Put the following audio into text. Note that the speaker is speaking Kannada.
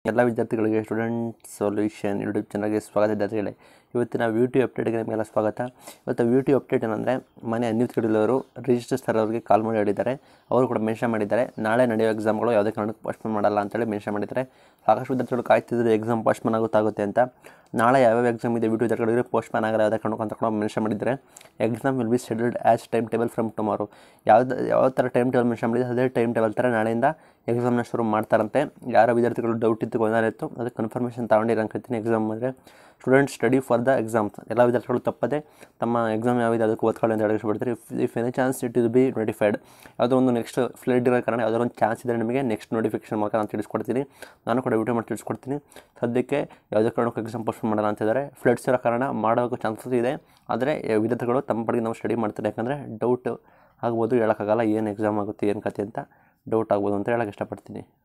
ಎಲ್ಲ ವಿದ್ಯಾರ್ಥಿಗಳಿಗೆ ಸ್ಟೂಡೆಂಟ್ ಸೊಲ್ಯೂಷನ್ ಯೂಟ್ಯೂಬ್ ಚಾನಲ್ಗೆ ಸ್ವಾಗತ ವಿದ್ಯಾರ್ಥಿಗಳೇ ಇವತ್ತಿನ ವಿ ಟಿ ಅಪ್ಡೇಟ್ಗೆ ನಿಮಗೆಲ್ಲ ಸ್ವಾಗತ ಇವತ್ತು ವಿ ಟಿ ಅಪ್ಡೇಟ್ ಏನಂದರೆ ಮನೆ ಅನ್ಯೂತ್ ಕಡಿಲವರು ರಿಜಿಸ್ಟರ್ ಸರ್ ಅವರಿಗೆ ಕಾಲ್ ಮಾಡಿ ಹೇಳಿದ್ದಾರೆ ಅವರು ಕೂಡ ಮೆನ್ಷನ್ ಮಾಡಿದ್ದಾರೆ ನಾಳೆ ನಡೆಯೋ ಎಕ್ಸಾಮ್ಗಳು ಯಾವುದೇ ಕಾರಣಕ್ಕೂ ಪೋಸ್ಟ್ಪೋನ್ ಮಾಡಲ್ಲ ಅಂತೇಳಿ ಮೆನ್ಷನ್ ಮಾಡಿದ್ದಾರೆ ಸಾಕಷ್ಟು ವಿದ್ಯಾರ್ಥಿಗಳು ಕಾಯ್ತಿದ್ರು ಎಕ್ಸಾಮ್ ಪೋಸ್ಟ್ಪೋನ್ ಆಗುತ್ತಾಗುತ್ತೆ ಅಂತ ನಾಳೆ ಯಾವ್ಯಾವ ಎಕ್ಸಾಮ್ ಇದೆ ವಿಡಿಯೋ ವಿದ್ಯಾರ್ಥಿಗಳಿಗೆ ಪೋಸ್ಟ್ಪೋನ್ ಆಗಲ್ಲ ಯಾವುದೇ ಕಾರಣಕ್ಕೂ ಅಂತ ಕೂಡ ಮೆನ್ಷನ್ ಮಾಡಿದ್ದಾರೆ exam will be scheduled as time table from tomorrow ಯಾವ್ದು ಯಾವ ಥರ ಟೈಮ್ ಟೇಬಲ್ ಮೆನ್ಷನ್ ಮಾಡಿದ್ರೆ ಅದೇ ಟೈಮ್ ಟೇಬಲ್ ಥರ ನಾಳೆಯಿಂದ ಎಕ್ಸಾಮ್ನ ಶುರು ಮಾಡ್ತಾರಂತೆ ಯಾರ ವಿದ್ಯಾರ್ಥಿಗಳು ಡೌಟ್ ಇತ್ತು ಗೊಂದಲ ಇತ್ತು ಅದಕ್ಕೆ ಕನ್ಫರ್ಮೇಷನ್ ತಗೊಂಡಿರೋ ಅನ್ಕೊತೀನಿ ಎಕ್ಸಾಮ್ ಅಂದರೆ student study for the exams ಎಲ್ಲ ವಿದ್ಯಾರ್ಥಿಗಳು ತಪ್ಪದೆ ತಮ್ಮ ಎಕ್ಸಾಮ್ ಯಾವಿದೆ ಅದಕ್ಕೆ ಓದ್ಕೊಳ್ಳಿ ಅಂತ ಹೇಳಿ ಇಷ್ಟಪಡ್ತಾರೆ if if any chance it is be notified ಯಾವುದೋ ಒಂದು ನೆಕ್ಸ್ಟ್ ಫ್ಲೈಟ್ ಇರೋ ಕಾರಣ ಯಾವುದೋ ಒಂದು ಚಾನ್ಸ್ ಇದ್ದರೆ ನಿಮಗೆ ನೆಕ್ಸ್ಟ್ ನೋಟಿಫಿಕೇಶನ್ ಮೂಲಕ ನಾನು ತಿಳಿಸ್ಕೊಡ್ತೀನಿ ನಾನು ಕೂಡ ವಿಡಿಯೋ ಮಾಡಿ ತಿಳಿಸ್ಕೊಡ್ತೀನಿ ಸದ್ಯಕ್ಕೆ ಯಾವುದೇ ಕಾರಣಕ್ಕೂ ಎಕ್ಸಾಮ್ ಪೋಸ್ಟ್ಪೋನ್ ಮಾಡಲ್ಲ ಅಂತಿದ್ದಾರೆ ಫ್ಲಡ್ಸ್ ಇರೋ ಕಾರಣ ಮಾಡೋಕ್ಕೆ ಚಾನ್ಸಸ್ ಇದೆ ಆದರೆ ವಿದ್ಯಾರ್ಥಿಗಳು ತಮ್ಮ ಪಡೆಗೆ ನಾವು ಸ್ಟಡಿ ಮಾಡ್ತಾರೆ ಯಾಕಂದರೆ ಡೌಟ್ ಆಗ್ಬೋದು ಹೇಳೋಕ್ಕಾಗಲ್ಲ ಏನು ಎಕ್ಸಾಮ್ ಆಗುತ್ತೆ ಏನು ಕತೆ ಅಂತ ಡೌಟ್ ಆಗ್ಬೋದು ಅಂತ ಹೇಳಕ್ಕೆ ಇಷ್ಟಪಡ್ತೀನಿ